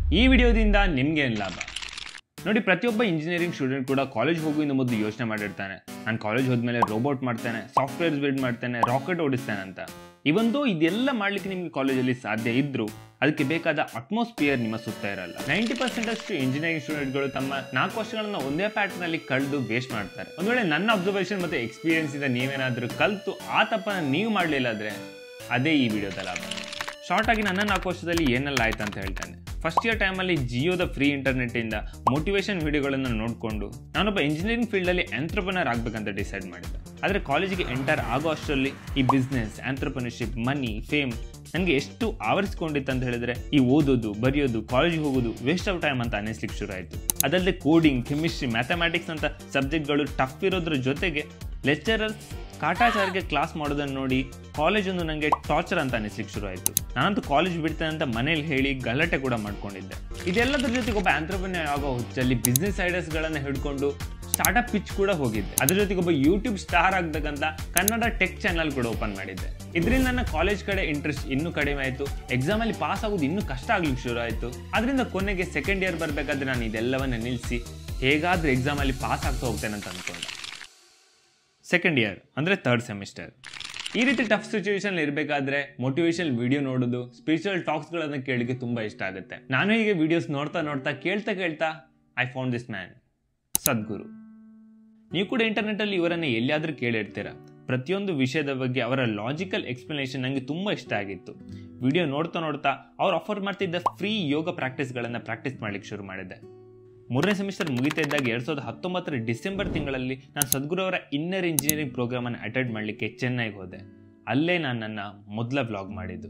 ಈ ವಿಡಿಯೋದಿಂದ ನಿಮ್ಗೇನು ಲಾಭ ನೋಡಿ ಪ್ರತಿಯೊಬ್ಬ ಇಂಜಿನಿಯರಿಂಗ್ ಸ್ಟೂಡೆಂಟ್ ಕೂಡ ಕಾಲೇಜ್ ಹೋಗುವಿಂದ ಮೊದಲು ಯೋಚನೆ ಮಾಡಿರ್ತಾನೆ ನಾನು ಕಾಲೇಜ್ ಹೋದ್ಮೇಲೆ ರೋಬೋಟ್ ಮಾಡ್ತೇನೆ ಸಾಫ್ಟ್ವೇರ್ಸ್ ಬಿಲ್ಡ್ ಮಾಡ್ತೇನೆ ರಾಕೆಟ್ ಓಡಿಸ್ತೇನೆ ಅಂತ ಇವಂದು ಇದೆಲ್ಲ ಮಾಡ್ಲಿಕ್ಕೆ ನಿಮಗೆ ಕಾಲೇಜಲ್ಲಿ ಸಾಧ್ಯ ಇದ್ರು ಅದಕ್ಕೆ ಬೇಕಾದ ಅಟ್ಮಾಸ್ಫಿಯರ್ ನಿಮ್ಮ ಸುತ್ತ ಇರಲ್ಲ ನೈಂಟಿ ಪರ್ಸೆಂಟ್ ಅಷ್ಟು ಇಂಜಿನಿಯರಿಂಗ್ ಸ್ಟೂಡೆಂಟ್ಗಳು ತಮ್ಮ ನಾಲ್ಕು ವರ್ಷಗಳನ್ನ ಒಂದೇ ಪ್ಯಾಟರ್ನ್ ಅಲ್ಲಿ ಕಳೆದು ವೇಸ್ಟ್ ಮಾಡ್ತಾರೆ ಒಂದ್ ವೇಳೆ ನನ್ನ ಅಬ್ಸರ್ವೇಷನ್ ಮತ್ತೆ ಎಕ್ಸ್ಪೀರಿಯನ್ಸ್ ಇಂದ ನೀವೇನಾದ್ರೂ ಕಲ್ತು ಆ ತಪ್ಪನ್ನ ನೀವು ಮಾಡಲಿಲ್ಲ ಆದ್ರೆ ಅದೇ ಈ ವಿಡಿಯೋದ ಲಾಭ ಶಾರ್ಟ್ ಆಗಿ ನನ್ನ ನಾಲ್ಕು ವರ್ಷದಲ್ಲಿ ಏನೆಲ್ಲ ಆಯ್ತು ಅಂತ ಹೇಳ್ತೇನೆ ಫಸ್ಟ್ ಇಯರ್ ಟೈಮಲ್ಲಿ ಜಿಯೋದ ಫ್ರೀ ಇಂಟರ್ನೆಟ್ ಇಂದ ಮೋಟಿವೇಶನ್ ವಿಡಿಯೋಗಳನ್ನು ನೋಡಿಕೊಂಡು ನಾನೊಬ್ಬ ಇಂಜಿನಿಯರಿಂಗ್ ಫೀಲ್ಡಲ್ಲಿ ಆಂಟ್ರಪ್ರನರ್ ಆಗ್ಬೇಕಂತ ಡಿಸೈಡ್ ಮಾಡಿದ್ದೆ ಆದರೆ ಕಾಲೇಜಿಗೆ ಎಂಟರ್ ಆಗೋ ಅಷ್ಟರಲ್ಲಿ ಈ ಬಿಸ್ನೆಸ್ ಆಂಟ್ರಪ್ರನರ್ಶಿಪ್ ಮನಿ ಫೇಮ್ ನನಗೆ ಎಷ್ಟು ಆವರಿಸ್ಕೊಂಡಿತ್ತು ಅಂತ ಹೇಳಿದ್ರೆ ಈ ಓದೋದು ಬರೆಯೋದು ಕಾಲೇಜಿಗೆ ಹೋಗೋದು ವೇಸ್ಟ್ ಆಫ್ ಟೈಮ್ ಅಂತ ಅನ್ನಿಸ್ಲಿಕ್ಕೆ ಶುರು ಆಯಿತು ಅದಲ್ಲದೆ ಕೋಡಿಂಗ್ ಕೆಮಿಸ್ಟ್ರಿ ಮ್ಯಾಥಮೆಟಿಕ್ಸ್ ಅಂತ ಸಬ್ಜೆಕ್ಟ್ಗಳು ಟಫ್ ಇರೋದ್ರ ಜೊತೆಗೆ ಲೆಕ್ಚರರ್ಸ್ ಕಾಟಾಚಾರಿಗೆ ಕ್ಲಾಸ್ ಮಾಡೋದನ್ನು ನೋಡಿ ಕಾಲೇಜ್ ಒಂದು ನನಗೆ ಟಾರ್ಚರ್ ಅಂತ ಅನಿಸ್ಲಿಕ್ಕೆ ಶುರು ಆಯಿತು ನಾನಂತೂ ಕಾಲೇಜ್ ಬಿಡ್ತೇನೆ ಅಂತ ಮನೇಲಿ ಹೇಳಿ ಗಲಾಟೆ ಕೂಡ ಮಾಡ್ಕೊಂಡಿದ್ದೆ ಇದೆಲ್ಲದ್ರ ಜೊತೆಗೆ ಒಬ್ಬ ಆಂಟ್ರಪ್ರನರ್ ಆಗೋ ಹುಚ್ಚಲ್ಲಿ ಬಿಸ್ನೆಸ್ ಐಡಿಯಾಸ್ಗಳನ್ನು ಹಿಡ್ಕೊಂಡು ಸ್ಟಾರ್ಟಪ್ ಪಿಚ್ ಕೂಡ ಹೋಗಿದ್ದೆ ಅದ್ರ ಜೊತೆಗೆ ಒಬ್ಬ ಯೂಟ್ಯೂಬ್ ಸ್ಟಾರ್ ಆಗ್ಬೇಕಂತ ಕನ್ನಡ ಟೆಕ್ ಚಾನಲ್ ಕೂಡ ಓಪನ್ ಮಾಡಿದ್ದೆ ಇದರಿಂದ ನನ್ನ ಕಾಲೇಜ್ ಕಡೆ ಇಂಟ್ರೆಸ್ಟ್ ಇನ್ನೂ ಕಡಿಮೆ ಆಯಿತು ಎಕ್ಸಾಮಲ್ಲಿ ಪಾಸ್ ಆಗೋದು ಇನ್ನೂ ಕಷ್ಟ ಆಗ್ಲಿಕ್ಕೆ ಶುರು ಆಯಿತು ಅದರಿಂದ ಕೊನೆಗೆ ಸೆಕೆಂಡ್ ಇಯರ್ ಬರಬೇಕಾದ್ರೆ ನಾನು ಇದೆಲ್ಲವನ್ನ ನಿಲ್ಲಿಸಿ ಹೇಗಾದ್ರೂ ಎಕ್ಸಾಮಲ್ಲಿ ಪಾಸ್ ಆಗ್ತಾ ಹೋಗ್ತೇನೆ ಅಂತ ಅಂದ್ಕೊಂಡೆ ಸೆಕೆಂಡ್ ಇಯರ್ ಅಂದರೆ ಥರ್ಡ್ ಸೆಮಿಸ್ಟರ್ ಈ ರೀತಿ ಟಫ್ ಸಿಚುವೇಶನ್ ಇರಬೇಕಾದ್ರೆ ಮೋಟಿವೇಶನ್ ವಿಡಿಯೋ ನೋಡೋದು ಸ್ಪಿರಿಚುವಲ್ ಟಾಕ್ಸ್ಗಳನ್ನು ಕೇಳಲಿಕ್ಕೆ ತುಂಬ ಇಷ್ಟ ಆಗುತ್ತೆ ನಾನು ಹೀಗೆ ವಿಡಿಯೋಸ್ ನೋಡ್ತಾ ನೋಡ್ತಾ ಕೇಳ್ತಾ ಕೇಳ್ತಾ I found this man Sadhguru ನೀವು ಕೂಡ ಇಂಟರ್ನೆಟ್ಟಲ್ಲಿ ಇವರನ್ನು ಎಲ್ಲಿಯಾದರೂ ಕೇಳಿರ್ತೀರ ಪ್ರತಿಯೊಂದು ವಿಷಯದ ಬಗ್ಗೆ ಅವರ ಲಾಜಿಕಲ್ ಎಕ್ಸ್ಪ್ಲನೇಷನ್ ನನಗೆ ತುಂಬ ಇಷ್ಟ ಆಗಿತ್ತು ವಿಡಿಯೋ ನೋಡ್ತಾ ನೋಡ್ತಾ ಅವ್ರು ಆಫರ್ ಮಾಡ್ತಿದ್ದ ಫ್ರೀ ಯೋಗ ಪ್ರಾಕ್ಟೀಸ್ಗಳನ್ನು ಪ್ರಾಕ್ಟೀಸ್ ಮಾಡ್ಲಿಕ್ಕೆ ಶುರು ಮಾಡಿದೆ ಮೂರನೇ ಸೆಮಿಸ್ಟರ್ ಮುಗಿತಾ ಇದ್ದಾಗ ಎರಡು ಸಾವಿರದ ಹತ್ತೊಂಬತ್ತರ ಡಿಸೆಂಬರ್ ತಿಂಗಳಲ್ಲಿ ನಾನು ಸದ್ಗುರು ಅವರ ಇನ್ನರ್ ಇಂಜಿನಿಯರಿಂಗ್ ಪ್ರೋಗ್ರಾಮನ್ನು ಅಟೆಂಡ್ ಮಾಡಲಿಕ್ಕೆ ಚೆನ್ನೈಗೆ ಹೋದೆ ಅಲ್ಲೇ ನಾನು ನನ್ನ ಮೊದಲ ವ್ಲಾಗ್ ಮಾಡಿದ್ದು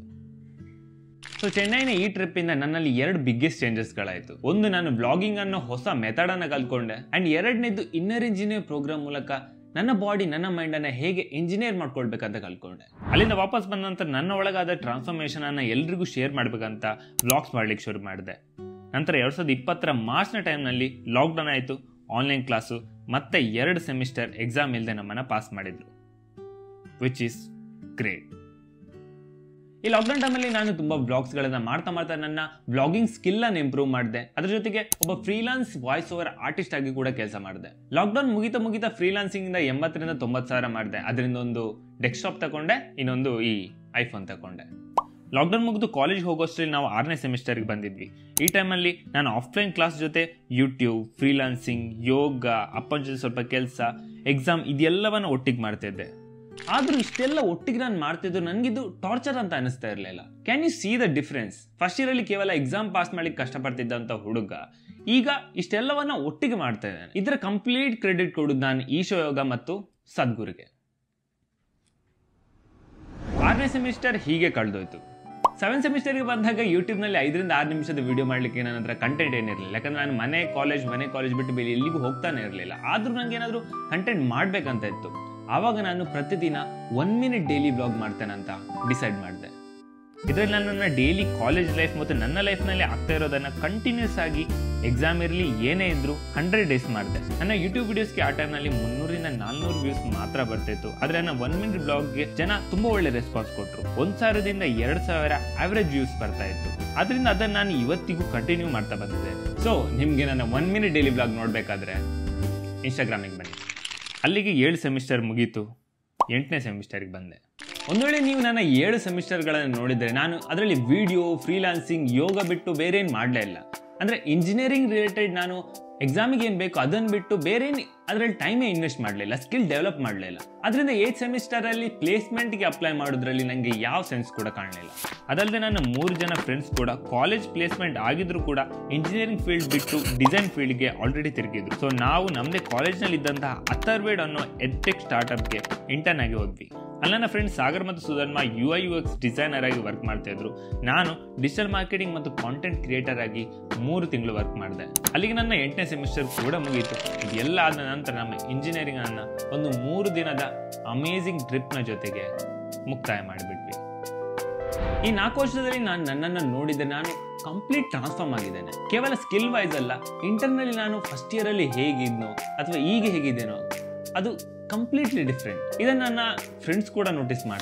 ಸೊ ಚೆನ್ನೈನ ಈ ಟ್ರಿಪ್ಪಿಂದ ನನ್ನಲ್ಲಿ ಎರಡು ಬಿಗ್ಗೆಸ್ಟ್ ಚೇಂಜಸ್ಗಳಾಯಿತು ಒಂದು ನಾನು ವ್ಲಾಗಿಂಗ್ ಅನ್ನೋ ಹೊಸ ಮೆಥಡನ್ನು ಕಲ್ತ್ಕೊಂಡೆ ಆ್ಯಂಡ್ ಎರಡನೇದು ಇನ್ನರ್ ಇಂಜಿನಿಯರ್ ಪ್ರೋಗ್ರಾಮ್ ಮೂಲಕ ನನ್ನ ಬಾಡಿ ನನ್ನ ಮೈಂಡನ್ನು ಹೇಗೆ ಇಂಜಿನಿಯರ್ ಮಾಡ್ಕೊಳ್ಬೇಕಂತ ಕಲ್ತ್ಕೊಂಡೆ ಅಲ್ಲಿಂದ ವಾಪಸ್ ಬಂದ ನಂತರ ನನ್ನ ಒಳಗಾದ ಟ್ರಾನ್ಸ್ಫಾರ್ಮೇಷನ್ ಅನ್ನು ಎಲ್ರಿಗೂ ಶೇರ್ ಮಾಡ್ಬೇಕಂತ ವ್ಲಾಗ್ಸ್ ಮಾಡ್ಲಿಕ್ಕೆ ಶುರು ಮಾಡಿದೆ ನಂತರ ಎರಡು ಸಾವಿರದ ಇಪ್ಪತ್ತರ ಮಾರ್ಚ್ನ ಟೈಮ್ನಲ್ಲಿ ಲಾಕ್ಡೌನ್ ಆಯಿತು ಆನ್ಲೈನ್ ಕ್ಲಾಸು ಮತ್ತೆ ಎರಡು ಸೆಮಿಸ್ಟರ್ ಎಕ್ಸಾಮ್ ಇಲ್ಲದೆ ನಮ್ಮನ್ನು ಪಾಸ್ ಮಾಡಿದ್ರು ವಿಚ್ ಈಸ್ ಗ್ರೇಟ್ ಈ ಲಾಕ್ಡೌನ್ ಟೈಮಲ್ಲಿ ನಾನು ತುಂಬ ಬ್ಲಾಗ್ಸ್ಗಳನ್ನು ಮಾಡ್ತಾ ಮಾಡ್ತಾ ನನ್ನ ಬ್ಲಾಗಿಂಗ್ ಸ್ಕಿಲ್ಲನ್ನು ಇಂಪ್ರೂವ್ ಮಾಡಿದೆ ಅದ್ರ ಜೊತೆಗೆ ಒಬ್ಬ ಫ್ರೀಲಾನ್ಸ್ ವಾಯ್ಸ್ ಓವರ್ ಆರ್ಟಿಸ್ಟ್ ಆಗಿ ಕೂಡ ಕೆಲಸ ಮಾಡಿದೆ ಲಾಕ್ಡೌನ್ ಮುಗಿತಾ ಮುಗಿತಾ ಫ್ರೀಲಾನ್ಸಿಂಗ್ ಇಂದ ಎಂಬತ್ತರಿಂದ ತೊಂಬತ್ತು ಸಾವಿರ ಮಾಡಿದೆ ಅದರಿಂದ ಒಂದು ಡೆಸ್ಕ್ಟಾಪ್ ತಗೊಂಡೆ ಇನ್ನೊಂದು ಈ ಐಫೋನ್ ತಗೊಂಡೆ ಲಾಕ್ಡೌನ್ ಮುಗಿದು ಕಾಲೇಜ್ ಹೋಗೋಷ್ಟರಲ್ಲಿ ನಾವು ಆರನೇ ಸೆಮಿಸ್ಟರ್ಗೆ ಬಂದಿದ್ವಿ ಈ ಟೈಮಲ್ಲಿ ನಾನು ಆಫ್ಲೈನ್ ಕ್ಲಾಸ್ ಜೊತೆ ಯೂಟ್ಯೂಬ್ ಫ್ರೀಲಾನ್ಸಿಂಗ್ ಯೋಗ ಅಪ್ಪನ ಜೊತೆ ಸ್ವಲ್ಪ ಕೆಲಸ ಎಕ್ಸಾಮ್ ಇದೆಲ್ಲವನ್ನು ಒಟ್ಟಿಗೆ ಮಾಡ್ತಿದ್ದೆ ಆದ್ರೂ ಇಷ್ಟೆಲ್ಲ ಒಟ್ಟಿಗೆ ನಾನು ಮಾಡ್ತಿದ್ದು ನನಗಿದು ಟಾರ್ಚರ್ ಅಂತ ಅನಿಸ್ತಾ ಇರಲಿಲ್ಲ can you see the difference first ಇಯರಲ್ಲಿ ಕೇವಲ ಎಕ್ಸಾಮ್ ಪಾಸ್ ಮಾಡ್ಲಿಕ್ಕೆ ಕಷ್ಟಪಡ್ತಿದ್ದಂಥ ಹುಡುಗ ಈಗ ಇಷ್ಟೆಲ್ಲವನ್ನ ಒಟ್ಟಿಗೆ ಮಾಡ್ತಾ ಇದ್ದಾನೆ ಇದರ ಕಂಪ್ಲೀಟ್ ಕ್ರೆಡಿಟ್ ಕೊಡೋದು ನಾನು ಈಶೋ ಯೋಗ ಮತ್ತು ಸದ್ಗುರಿಗೆ ಆರನೇ ಸೆಮಿಸ್ಟರ್ ಹೀಗೆ ಕಳೆದೋಯ್ತು ಸೆವೆನ್ ಸೆಮಿಸ್ಟರ್ಗೆ ಬಂದಾಗ ಯೂಟ್ಯೂಬ್ನಲ್ಲಿ ಐದರಿಂದ ಆರು ನಿಮಿಷದ ವಿಡಿಯೋ ಮಾಡಲಿಕ್ಕೆ ನನ್ನ ಹತ್ರ ಕಂಟೆಂಟ್ ಏನಿರಲಿಲ್ಲ ಯಾಕಂದ್ರೆ ನಾನು ಮನೆ ಕಾಲೇಜ್ ಮನೆ ಕಾಲೇಜ್ ಬಿಟ್ಟು ಬೇರೆ ಎಲ್ಲಿಗೂ ಹೋಗ್ತಾನೆ ಇರಲಿಲ್ಲ ಆದರೂ ನನಗೆ ಏನಾದರೂ ಕಂಟೆಂಟ್ ಮಾಡಬೇಕಂತ ಇತ್ತು ಆವಾಗ ನಾನು ಪ್ರತಿದಿನ ಒನ್ ಮಿನಿಟ್ ಡೈಲಿ ಬ್ಲಾಗ್ ಮಾಡ್ತೇನೆ ಅಂತ ಡಿಸೈಡ್ ಮಾಡಿದೆ ಇದರಲ್ಲಿ ನಾನು ನನ್ನ ಡೈಲಿ ಕಾಲೇಜ್ ಲೈಫ್ ಮತ್ತು ನನ್ನ ಲೈಫ್ನಲ್ಲಿ ಆಗ್ತಾ ಇರೋದನ್ನು ಕಂಟಿನ್ಯೂಸ್ ಆಗಿ ಎಕ್ಸಾಮ್ ಇರಲಿ ಏನೇ ಇದ್ರು ಹಂಡ್ರೆಡ್ ಡೇಸ್ ಮಾಡಿದೆ ನನ್ನ ಯೂಟ್ಯೂಬ್ ವಿಡಿಯೋಸ್ಗೆ ಆ ಟೈಮ್ನಲ್ಲಿ ಮುನ್ನೂರಿಂದ ನಾಲ್ನೂರು ವ್ಯೂಸ್ ಮಾತ್ರ ಬರ್ತಿತ್ತು ಆದರೆ ನನ್ನ ಒನ್ ಮಿನಿಟ್ ಬ್ಲಾಗ್ಗೆ ಜನ ತುಂಬ ಒಳ್ಳೆ ರೆಸ್ಪಾನ್ಸ್ ಕೊಟ್ಟರು ಒಂದು ಸಾವಿರದಿಂದ ಎರಡು ಸಾವಿರ ಆವರೇಜ್ ವ್ಯೂಸ್ ಬರ್ತಾ ಇತ್ತು ಅದರಿಂದ ಅದನ್ನು ನಾನು ಇವತ್ತಿಗೂ ಕಂಟಿನ್ಯೂ ಮಾಡ್ತಾ ಬಂದಿದ್ದೆ ಸೊ ನಿಮಗೆ ನನ್ನ ಒನ್ ಮಿನಿಟ್ ಡೈಲಿ ಬ್ಲಾಗ್ ನೋಡಬೇಕಾದ್ರೆ ಇನ್ಸ್ಟಾಗ್ರಾಮಿಗೆ ಬನ್ನಿ ಅಲ್ಲಿಗೆ ಏಳು ಸೆಮಿಸ್ಟರ್ ಮುಗೀತು ಎಂಟನೇ ಸೆಮಿಸ್ಟರ್ಗೆ ಬಂದೆ ಒಂದು ವೇಳೆ ನೀವು ನನ್ನ ಏಳು ಸೆಮಿಸ್ಟರ್ಗಳನ್ನು ನೋಡಿದರೆ ನಾನು ಅದರಲ್ಲಿ ವಿಡಿಯೋ ಫ್ರೀಲಾನ್ಸಿಂಗ್ ಯೋಗ ಬಿಟ್ಟು ಬೇರೆ ಏನು ಮಾಡಲೇ ಇಲ್ಲ ಅಂದರೆ ಇಂಜಿನಿಯರಿಂಗ್ ರಿಲೇಟೆಡ್ ನಾನು ಎಕ್ಸಾಮಿಗೆ ಏನು ಬೇಕು ಅದನ್ನು ಬಿಟ್ಟು ಬೇರೆ ಏನು ಅದರಲ್ಲಿ ಟೈಮೇ ಇನ್ವೆಸ್ಟ್ ಮಾಡಲಿಲ್ಲ ಸ್ಕಿಲ್ ಡೆವಲಪ್ ಮಾಡಲಿಲ್ಲ ಅದರಿಂದ ಏಟ್ ಸೆಮಿಸ್ಟರಲ್ಲಿ ಪ್ಲೇಸ್ಮೆಂಟ್ಗೆ ಅಪ್ಲೈ ಮಾಡೋದ್ರಲ್ಲಿ ನನಗೆ ಯಾವ ಸೆನ್ಸ್ ಕೂಡ ಕಾಣಲಿಲ್ಲ ಅದಲ್ಲದೆ ನನ್ನ ಮೂರು ಜನ ಫ್ರೆಂಡ್ಸ್ ಕೂಡ ಕಾಲೇಜ್ ಪ್ಲೇಸ್ಮೆಂಟ್ ಆಗಿದ್ರು ಕೂಡ ಇಂಜಿನಿಯರಿಂಗ್ ಫೀಲ್ಡ್ ಬಿಟ್ಟು ಡಿಸೈನ್ ಫೀಲ್ಡ್ಗೆ ಆಲ್ರೆಡಿ ತಿರುಗಿದ್ರು ಸೊ ನಾವು ನಮ್ಮದೇ ಕಾಲೇಜ್ನಲ್ಲಿ ಇದ್ದಂತಹ ಅಥರ್ವೇಡ್ ಅನ್ನೋ ಎಡ್ಟೆಕ್ ಸ್ಟಾರ್ಟಪ್ಗೆ ಇಂಟರ್ನ್ ಆಗಿ ಹೋದ್ವಿ ಅಲ್ಲಿ ನನ್ನ ಫ್ರೆಂಡ್ ಸಾಗರ್ ಮತ್ತು Sudharma U I U X designer ಆಗಿ ವರ್ಕ್ ಮಾಡ್ತಾ ಇದ್ರು ನಾನು ಡಿಜಿಟಲ್ ಮಾರ್ಕೆಟಿಂಗ್ ಮತ್ತು ಕಾಂಟೆಂಟ್ ಕ್ರಿಯೇಟರ್ ಆಗಿ ಮೂರು ತಿಂಗಳು ವರ್ಕ್ ಮಾಡಿದೆ ಅಲ್ಲಿಗೆ ನನ್ನ ಎಂಟನೇ ಸೆಮಿಸ್ಟರ್ ಕೂಡ ಮುಗೀತು ಇದೆಲ್ಲ ಆದ ನಂತರ ನಮ್ಮ ಇಂಜಿನಿಯರಿಂಗ್ ಅನ್ನ ಒಂದು ಮೂರು ದಿನದ ಅಮೇಝಿಂಗ್ ಟ್ರಿಪ್ನ ಜೊತೆಗೆ ಮುಕ್ತಾಯ ಮಾಡಿಬಿಟ್ವಿ ಈ ನಾಲ್ಕು ವರ್ಷದಲ್ಲಿ ನಾನು ನನ್ನನ್ನು ನೋಡಿದರೆ ನಾನು ಕಂಪ್ಲೀಟ್ ಟ್ರಾನ್ಸ್ಫಾರ್ಮ್ ಆಗಿದ್ದೇನೆ ಕೇವಲ ಸ್ಕಿಲ್ ವೈಸ್ ಅಲ್ಲ ಇಂಟರ್ನಲ್ಲಿ ನಾನು ಫಸ್ಟ್ ಇಯರಲ್ಲಿ ಹೇಗಿದ್ನೋ ಅಥವಾ ಈಗ ಹೇಗಿದ್ದೇನೋ ಅದು ಕಂಪ್ಲೀಟ್ಲಿ ಡಿಫ್ರೆಂಟ್ ಇದನ್ನು ನನ್ನ ಫ್ರೆಂಡ್ಸ್ ಕೂಡ ನೋಟಿಸ್ ಮಾಡ್ತಾರೆ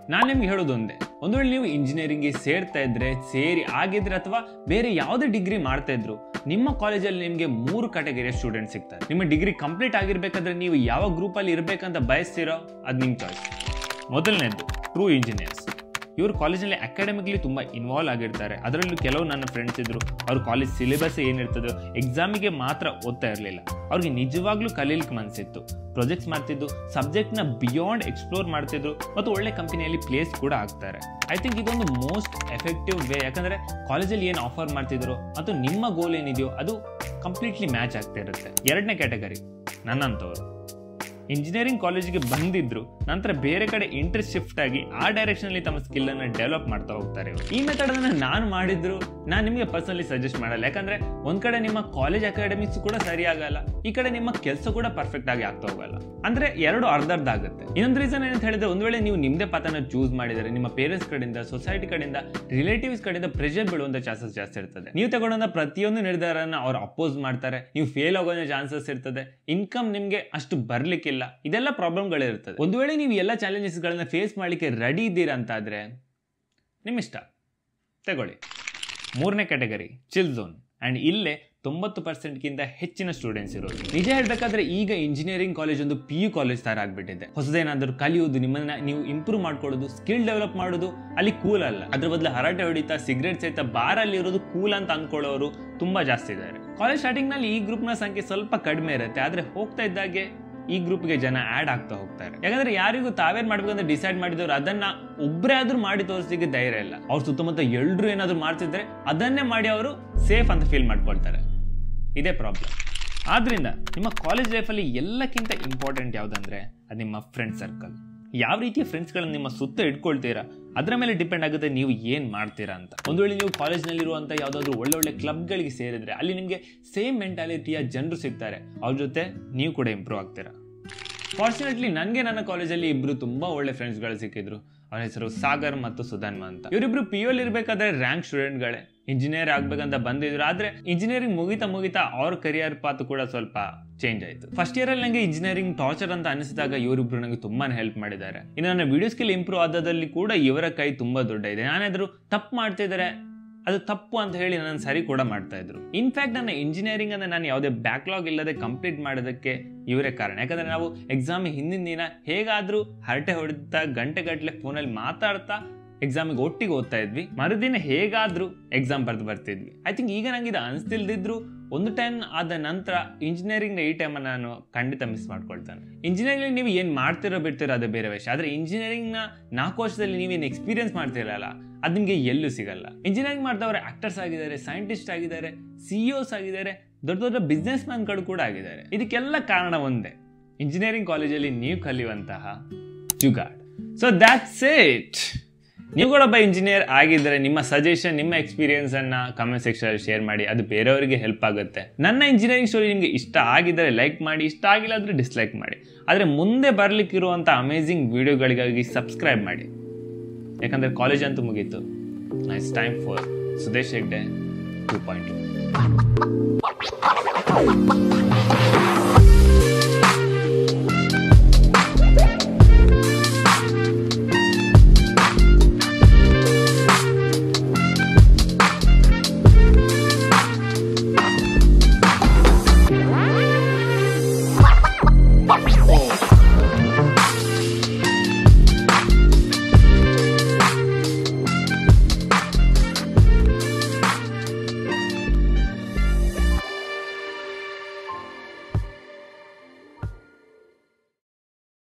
ನಾನು ನಿಮ್ಗೆ ಹೇಳೋದು ಒಂದೇ ಒಂದು ವೇಳೆ ನೀವು ಇಂಜಿನಿಯರಿಂಗ್ಗೆ ಸೇರ್ತಾ ಇದ್ರೆ ಸೇರಿ ಆಗಿದ್ರೆ ಅಥವಾ ಬೇರೆ ಯಾವುದೇ ಡಿಗ್ರಿ ಮಾಡ್ತಾ ಇದ್ರು ನಿಮ್ಮ ಕಾಲೇಜಲ್ಲಿ ನಿಮಗೆ ಮೂರು ಕ್ಯಾಟಗರಿಯ ಸ್ಟೂಡೆಂಟ್ ಸಿಗ್ತಾರೆ ನಿಮ್ಮ ಡಿಗ್ರಿ ಕಂಪ್ಲೀಟ್ ಆಗಿರ್ಬೇಕಾದ್ರೆ ನೀವು ಯಾವ ಗ್ರೂಪಲ್ಲಿ ಇರಬೇಕಂತ ಬಯಸ್ತೀರೋ ಅದು ನಿಮ್ಮ ಚಾಯ್ಸ್ ಮೊದಲನೇದು ಟ್ರೂ ಇಂಜಿನಿಯರ್ಸ್ ಇವರು ಕಾಲೇಜಲ್ಲಿ ಅಕಾಡೆಮಿಕ್ಲಿ ತುಂಬ ಇನ್ವಾಲ್ವ್ ಆಗಿರ್ತಾರೆ ಅದರಲ್ಲೂ ಕೆಲವು ನನ್ನ ಫ್ರೆಂಡ್ಸ್ ಇದ್ರು ಅವ್ರ ಕಾಲೇಜ್ ಸಿಲೆಬಸ್ ಏನಿರ್ತದೋ ಎಕ್ಸಾಮಿಗೆ ಮಾತ್ರ ಓದ್ತಾ ಇರಲಿಲ್ಲ ಅವ್ರಿಗೆ ನಿಜವಾಗ್ಲೂ ಕಲೀಲಿಕ್ಕೆ ಮನಸ್ಸಿತ್ತು ಪ್ರಾಜೆಕ್ಟ್ಸ್ ಮಾಡ್ತಿದ್ದು ಸಬ್ಜೆಕ್ಟ್ನ ಬಿಯಾಂಡ್ ಎಕ್ಸ್ಪ್ಲೋರ್ ಮಾಡ್ತಿದ್ರು ಮತ್ತು ಒಳ್ಳೆ ಕಂಪನಿಯಲ್ಲಿ ಪ್ಲೇಸ್ ಕೂಡ ಆಗ್ತಾರೆ ಐ ಥಿಂಕ್ ಇದೊಂದು ಮೋಸ್ಟ್ ಎಫೆಕ್ಟಿವ್ ವೇ ಯಾಕಂದರೆ ಕಾಲೇಜಲ್ಲಿ ಏನು ಆಫರ್ ಮಾಡ್ತಿದ್ರು ಮತ್ತು ನಿಮ್ಮ ಗೋಲ್ ಏನಿದೆಯೋ ಅದು ಕಂಪ್ಲೀಟ್ಲಿ ಮ್ಯಾಚ್ ಆಗ್ತಾ ಇರುತ್ತೆ ಎರಡನೇ ಕ್ಯಾಟಗರಿ ನನ್ನಂಥವ್ರು ಇಂಜಿನಿಯರಿಂಗ್ ಕಾಲೇಜಿಗೆ ಬಂದಿದ್ರು ನಂತರ ಬೇರೆ ಕಡೆ ಇಂಟ್ರೆಸ್ಟ್ ಶಿಫ್ಟ್ ಆಗಿ ಆ ಡೈರೆಕ್ಷನಲ್ಲಿ ತಮ್ಮ ಸ್ಕಿಲ್ ಅನ್ನ ಡೆವಲಪ್ ಮಾಡ್ತಾ ಹೋಗ್ತಾರೆ ಇವ್ರು. ಈ ಮೆಥಡ್ ಅನ್ನ ನಾನು ಮಾಡಿದ್ರು ನಾನು ನಿಮಗೆ ಪರ್ಸನಲಿ ಸಜೆಸ್ಟ್ ಮಾಡಲ್ಲ ಯಾಕಂದ್ರೆ ಒಂದ್ ಕಡೆ ನಿಮ್ಮ ಕಾಲೇಜ್ ಅಕಾಡೆಮಿಕ್ಸ್ ಕೂಡ ಸರಿ ಆಗಲ್ಲ ಈ ಕಡೆ ನಿಮ್ಮ ಕೆಲಸ ಕೂಡ ಪರ್ಫೆಕ್ಟ್ ಆಗಿ ಆಗ್ತಾ ಹೋಗಲ್ಲ ಅಂದ್ರೆ ಎರಡು ಅರ್ಧ ಅರ್ಧ ಆಗುತ್ತೆ ಇನ್ನೊಂದು ರೀಸನ್ ಏನಂತ ಹೇಳಿದ್ರೆ ಒಂದ್ ವೇಳೆ ನೀವು ನಿಮ್ದೇ ಪಾತನ ಚೂಸ್ ಮಾಡಿದರೆ ನಿಮ್ಮ ಪೇರೆಂಟ್ಸ್ ಕಡೆಯಿಂದ ಸೊಸೈಟಿ ಕಡೆಯಿಂದ ರಿಲೇಟಿವ್ಸ್ ಕಡೆಯಿಂದ ಪ್ರೆಷರ್ ಬೀಳುವಂತ ಚಾನ್ಸಸ್ ಜಾಸ್ತಿ ಇರ್ತದೆ ನೀವು ತಗೊಂಡ ಪ್ರತಿಯೊಂದು ನಿರ್ಧಾರನ ಅವ್ರು ಅಪೋಸ್ ಮಾಡ್ತಾರೆ ನೀವು ಫೇಲ್ ಆಗೋ ಚಾನ್ಸಸ್ ಇರ್ತದೆ ಇನ್ಕಮ್ ನಿಮ್ಗೆ ಅಷ್ಟು ಬರ್ಲಿಕ್ಕಿಲ್ಲ ಇದೆಲ್ಲ ಪ್ರಾಬ್ಲಮ್ಗಳಿರ್ತದೆ ಒಂದು ವೇಳೆ ನೀವು ಎಲ್ಲ ಚಾಲೆಂಜಸ್ಗಳನ್ನ ಫೇಸ್ ಮಾಡಲಿಕ್ಕೆ ರೆಡಿ ಇದ್ದೀರಾ ಅಂತಾದ್ರೆ ನಿಮ್ಮ ಇಷ್ಟ ತಗೊಳ್ಳಿ ಮೂರನೇ ಕ್ಯಾಟಗರಿ ಚಿಲ್ ಝೋನ್ ಆ್ಯಂಡ್ ಇಲ್ಲೇ ತೊಂಬತ್ತು ಪರ್ಸೆಂಟ್ಗಿಂತ ಹೆಚ್ಚಿನ ಸ್ಟೂಡೆಂಟ್ಸ್ ಇರೋದು ನಿಜ ಹೇಳ್ಬೇಕಾದ್ರೆ ಈಗ ಇಂಜಿನಿಯರಿಂಗ್ ಕಾಲೇಜ್ ಒಂದು ಪಿ ಯು ಕಾಲೇಜ್ ತರ ಆಗ್ಬಿಟ್ಟಿದೆ ಹೊಸದೇನಾದ್ರೂ ಕಲಿಯೋದು ನಿಮ್ಮನ್ನ ನೀವು ಇಂಪ್ರೂವ್ ಮಾಡ್ಕೊಳ್ಳೋದು ಸ್ಕಿಲ್ ಡೆವಲಪ್ ಮಾಡೋದು ಅಲ್ಲಿ ಕೂಲ್ ಅಲ್ಲ ಅದ್ರ ಬದಲು ಹರಟೆ ಹೊಡಿತಾ ಸಿಗರೇಟ್ ಸಹಿತ ಬಾರಲ್ಲಿ ಇರೋದು ಕೂಲ್ ಅಂತ ಅನ್ಕೊಳ್ಳೋರು ತುಂಬಾ ಜಾಸ್ತಿ ಇದ್ದಾರೆ ಕಾಲೇಜ್ ಸ್ಟಾರ್ಟಿಂಗ್ ನಲ್ಲಿ ಈ ಗ್ರೂಪ್ನ ಸಂಖ್ಯೆ ಸ್ವಲ್ಪ ಕಡಿಮೆ ಇರುತ್ತೆ ಆದ್ರೆ ಹೋಗ್ತಾ ಇದ್ದಾಗೆ ಈ ಗ್ರೂಪ್ಗೆ ಜನ ಆಡ್ ಆಗ್ತಾ ಹೋಗ್ತಾರೆ ಯಾಕಂದ್ರೆ ಯಾರಿಗೂ ತಾವೇನ್ ಮಾಡ್ಬೇಕಂತ ಡಿಸೈಡ್ ಮಾಡಿದವರು ಅದನ್ನ ಒಬ್ಬರೇ ಆದ್ರೂ ಮಾಡಿ ತೋರಿಸ್ಲಿಕ್ಕೆ ಧೈರ್ಯ ಇಲ್ಲ ಅವ್ರ ಸುತ್ತಮುತ್ತ ಎಲ್ರು ಏನಾದ್ರು ಮಾಡ್ತಿದ್ರೆ ಅದನ್ನೇ ಮಾಡಿ ಅವರು ಸೇಫ್ ಅಂತ ಫೀಲ್ ಮಾಡ್ಕೊಳ್ತಾರೆ ಇದೇ ಪ್ರಾಬ್ಲಮ್ ಆದ್ರಿಂದ ನಿಮ್ಮ ಕಾಲೇಜ್ ಲೈಫಲ್ಲಿ ಎಲ್ಲಕ್ಕಿಂತ ಇಂಪಾರ್ಟೆಂಟ್ ಯಾವುದಂದ್ರೆ ಅದು ನಿಮ್ಮ ಫ್ರೆಂಡ್ ಸರ್ಕಲ್ ಯಾವ ರೀತಿಯ ಫ್ರೆಂಡ್ಸ್ಗಳನ್ನ ನಿಮ್ಮ ಸುತ್ತ ಇಟ್ಕೊಳ್ತೀರಾ ಅದರ ಮೇಲೆ ಡಿಪೆಂಡ್ ಆಗುತ್ತೆ ನೀವು ಏನು ಮಾಡ್ತೀರಾ ಅಂತ ಒಂದು ವೇಳೆ ನೀವು ಕಾಲೇಜ್ನಲ್ಲಿರುವಂಥ ಯಾವುದಾದ್ರೂ ಒಳ್ಳೆ ಒಳ್ಳೆ ಕ್ಲಬ್ಗಳಿಗೆ ಸೇರಿದ್ರೆ ಅಲ್ಲಿ ನಿಮಗೆ ಸೇಮ್ ಮೆಂಟಾಲಿಟಿಯ ಜನರು ಸಿಗ್ತಾರೆ ಅವ್ರ ಜೊತೆ ನೀವು ಕೂಡ ಇಂಪ್ರೂವ್ ಆಗ್ತೀರಾ ಫಾರ್ಚುನೇಟ್ಲಿ ನನಗೆ ನನ್ನ ಕಾಲೇಜಲ್ಲಿ ಇಬ್ರು ತುಂಬಾ ಒಳ್ಳೆ ಫ್ರೆಂಡ್ಸ್ಗಳು ಸಿಕ್ಕಿದ್ರು ಅವ್ರ ಹೆಸರು ಸಾಗರ್ ಮತ್ತು ಸುಧನ್ಮ ಅಂತ ಇವರಿಬ್ರು ಪಿ ಯು ಇರಬೇಕಾದ್ರೆ ರ್ಯಾಂಕ್ ಸ್ಟೂಡೆಂಟ್ಗಳೇ ಇಂಜಿನಿಯರ್ ಆಗ್ಬೇಕಂತ ಬಂದಿದ್ರು ಆದ್ರೆ ಇಂಜಿನಿಯರಿಂಗ್ ಮುಗಿತಾ ಮುಗಿತಾ ಅವ್ರ ಕರಿಯರ್ ಪಾತ್ ಕೂಡ ಸ್ವಲ್ಪ ಚೇಂಜ್ ಆಯ್ತು ಫಸ್ಟ್ ಇಯರ್ ಅಲ್ಲಿ ನಂಗೆ ಇಂಜಿನಿಯರಿಂಗ್ ಟಾರ್ಚರ್ ಅಂತ ಅನಿಸಿದಾಗ ಇವರಿಬ್ರು ನಂಗೆ ತುಂಬಾನೇ ಹೆಲ್ಪ್ ಮಾಡಿದ್ದಾರೆ ಇನ್ನು ನನ್ನ ವಿಡಿಯೋ ಸ್ಕಿಲ್ ಇಂಪ್ರೂವ್ ಆದದಲ್ಲಿ ಕೂಡ ಇವರ ಕೈ ತುಂಬಾ ದೊಡ್ಡ ಇದೆ ನಾನೇದ್ರು ತಪ್ಪು ಮಾಡ್ತಿದ್ದಾರೆ ಅದು ತಪ್ಪು ಅಂತ ಹೇಳಿ ನನ್ನ ಸರಿ ಕೂಡ ಮಾಡ್ತಾ ಇದ್ರು ಇನ್ಫ್ಯಾಕ್ಟ್ ನನ್ನ ಇಂಜಿನಿಯರಿಂಗ್ ಅನ್ನ ನಾನು ಯಾವುದೇ ಬ್ಯಾಕ್ಲಾಗ್ ಇಲ್ಲದೆ ಕಂಪ್ಲೀಟ್ ಮಾಡೋದಕ್ಕೆ ಇವರೇ ಕಾರಣ ಯಾಕಂದ್ರೆ ನಾವು ಎಕ್ಸಾಮ್ ಹಿಂದಿನ ದಿನ ಹೇಗಾದ್ರೂ ಹರಟೆ ಹೊಡಿತಾ ಗಂಟೆ ಗಟ್ಟಲೆ ಫೋನಲ್ಲಿ ಮಾತಾಡ್ತಾ ಎಕ್ಸಾಮಿಗೆ ಒಟ್ಟಿಗೆ ಓದ್ತಾ ಇದ್ವಿ ಮರುದಿನ ಹೇಗಾದ್ರೂ ಎಕ್ಸಾಮ್ ಬರೆದು ಬರ್ತಿದ್ವಿ ಐ ಥಿಂಕ್ ಈಗ ನಂಗೆ ಇದು ಅನಿಸ್ತಿಲ್ದಿದ್ರು ಒಂದು ಟೈಮ್ ಆದ ನಂತರ ಇಂಜಿನಿಯರಿಂಗ್ನ ಈ ಟೈಮನ್ನು ನಾನು ಖಂಡಿತ ಮಿಸ್ ಮಾಡ್ಕೊಳ್ತೇನೆ ಇಂಜಿನಿಯರಿಂಗ್ ನೀವು ಏನು ಮಾಡ್ತಿರೋ ಬಿಡ್ತಿರೋ ಅದು ಬೇರೆ ವಿಷಯ ಆದರೆ ಇಂಜಿನಿಯರಿಂಗ್ನ ನಾಲ್ಕು ವರ್ಷದಲ್ಲಿ ನೀವೇನು ಎಕ್ಸ್ಪೀರಿಯನ್ಸ್ ಮಾಡ್ತಿರಲ್ಲ ಅದು ನಿಮಗೆ ಎಲ್ಲೂ ಸಿಗಲ್ಲ ಇಂಜಿನಿಯರಿಂಗ್ ಮಾಡಿದವರು ಆಕ್ಟರ್ಸ್ ಆಗಿದ್ದಾರೆ ಸೈಂಟಿಸ್ಟ್ ಆಗಿದ್ದಾರೆ ಸಿಇಒಸ್ ಆಗಿದ್ದಾರೆ ದೊಡ್ಡ ದೊಡ್ಡ ಬಿಸ್ನೆಸ್ ಮ್ಯಾನ್ಗಳು ಕೂಡ ಆಗಿದ್ದಾರೆ ಇದಕ್ಕೆಲ್ಲ ಕಾರಣ ಒಂದೇ ಇಂಜಿನಿಯರಿಂಗ್ ಕಾಲೇಜಲ್ಲಿ ನೀವು ಕಲಿಯುವಂತಹ ಜುಗಾಡ್ ಸೊ ದ್ಯಾಟ್ಸ್ ಇಟ್ ನೀವುಗಳೊಬ್ಬ ಇಂಜಿನಿಯರ್ ಆಗಿದ್ದರೆ ನಿಮ್ಮ ಸಜೆಷನ್ ನಿಮ್ಮ ಎಕ್ಸ್ಪೀರಿಯನ್ಸ್ ಅನ್ನ ಕಮೆಂಟ್ ಸೆಕ್ಷನ್ ಶೇರ್ ಮಾಡಿ ಅದು ಬೇರೆಯವರಿಗೆ ಹೆಲ್ಪ್ ಆಗುತ್ತೆ ನನ್ನ ಇಂಜಿನಿಯರಿಂಗ್ ಸ್ಟೋರಿ ನಿಮಗೆ ಇಷ್ಟ ಆಗಿದ್ದರೆ ಲೈಕ್ ಮಾಡಿ ಇಷ್ಟ ಆಗಿಲ್ಲ ಅಂದರೆ ಡಿಸ್ಲೈಕ್ ಮಾಡಿ ಆದರೆ ಮುಂದೆ ಬರಲಿಕ್ಕಿರುವಂಥ ಅಮೇಝಿಂಗ್ ವಿಡಿಯೋಗಳಿಗಾಗಿ ಸಬ್ಸ್ಕ್ರೈಬ್ ಮಾಡಿ ಯಾಕಂದರೆ ಕಾಲೇಜ್ ಅಂತೂ ಮುಗೀತು it's time for Sudesh Hegde two point